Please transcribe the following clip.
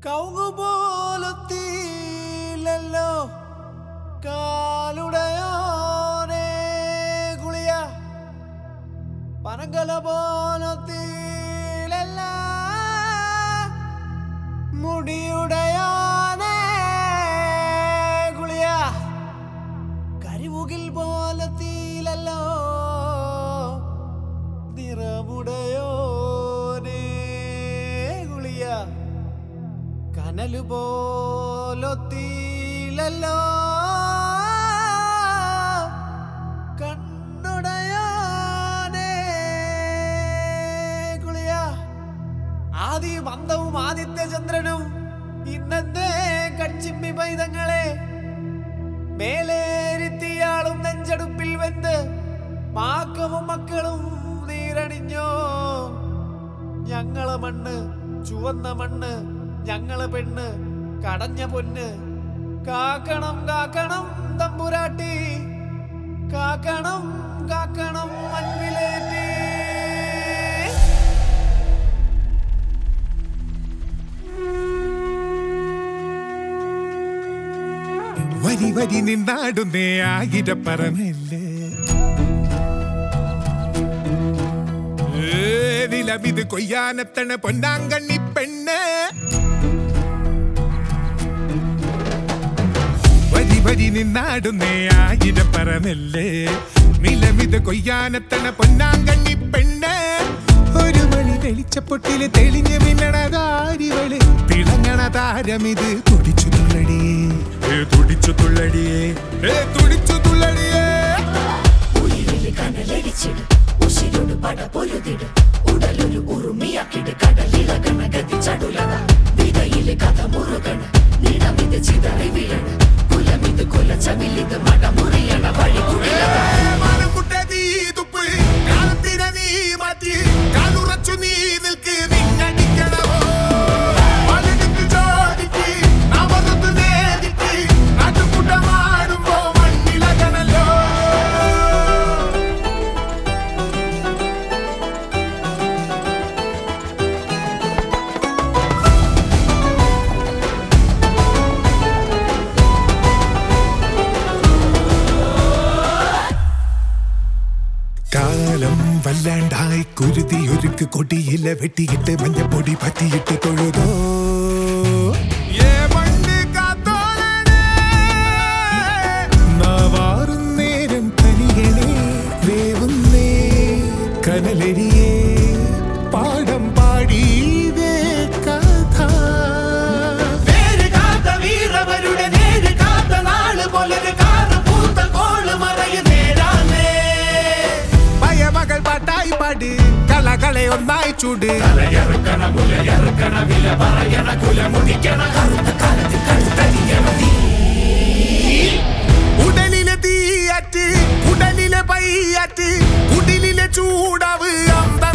കൗകുപോലത്തില്ലല്ലോ കാലുടയോനേ ഗുളിയ പനങ്കല പോലത്തിലല്ല മുടിയുടയോനേ ഗുളിയ കരിമുകിൽ പോലത്തിലല്ലോ നിറമുടയോനേ ഗുളിയ കനല് പോലൊത്തിലല്ലോ കണ്ണുടയോനേ ഗുളിയ ആദി മന്ദവും ആദിത്യചന്ദ്രനും ഇന്നത്തെ കച്ചിമ്മി പൈതങ്ങളെ മേലേരിത്തിയാളും നെഞ്ചടുപ്പിൽ വെന്ത് മാക്കവും മക്കളും നീരണിഞ്ഞോ ഞങ്ങളെ മണ്ണ് ചുവന്ന മണ്ണ് ഞങ്ങളെ പെണ്ണ് കടഞ്ഞ പൊന്ന് കാക്കണം കാക്കണം തമ്പുരാട്ടി കാക്കണം കാക്കണം മൺവിലേറ്റി വരി വരി നിന്നാടുന്നേ ആയിരപ്പറമല്ലേ നിലവിത് കൊയ്യാനത്തണ പൊന്നാങ്കണ്ണി പെണ്ണ് വരി വരി നിന്നാടുന്നേ ആയിരപ്പറമല്ലേ നിലവിത് കൊയ്യാനത്തണ പൊന്നാങ്കണ്ണി പെണ്ണ് ഒരു മണി വെളിച്ചപ്പൊട്ടില് തെളിഞ്ഞു മിന്നണതാരിവള് തിളങ്ങണ താരമിത് തുടിച്ചു തുള്ളടിയേ ഏ തുടിച്ചു തുള്ളടിയേ ഏ തുടിച്ചു തുള്ളടിയേ ഉയിരില് കനലരിച്ചിട് ഉശിരോട് പട പൊരുതിട് ഉടലൊരു ഉറുമിയാക്കിട് കടലിളകണ ഗതി ചടുലത വിതയില് കഥ മുറുകണ നിടമിത് ചിതറി വീഴണ കുലമിത് കുലച്ചവിലിത് മടമുറിയണ വഴി കുടിലത മാനംകുട്ട നീ തുപ്പ്, കാലത്തിനെ നീ മാറ്റി, കാലുറച്ചു നീ നിൽക്ക്, നിന്നടിക്കണമോ? പലയിടത്ത് ചോദിക്ക്, അമർന്ന് നേദിക്ക്, നാട്ടുകൂട്ടമാടുമ്പോ മണ്ണിളകണല്ലോ. കാലം വല്ലാണ്ടായി കുരുതി ഒരുക്ക് കൊടിയില വെട്ടിയിട്ട് മഞ്ഞപ്പൊടി പറ്റിയിട്ട് തൊഴുതോ ഏ മണ്ണ് കാത്തോളണേ. നാവാറും നേരം കനിയണേ വേവുന്നേ കനലരിയേ പാടം പാടി കഥ നേര് കാത്ത വീരവരുടെ നേര് കാത്ത നാള് പോലൊരു കാറ് പൂത്ത കോള് മറയ നേരാന്നേ പയമകൾ പാട്ടായി പാട് കളകളെ ഒന്നായി ചൂട് ഉടലിലെ തീയാറ്റ് ഉടലിലെ പയ്യാറ്റ് കുടിലിലെ ചൂടാവ് അന്തർ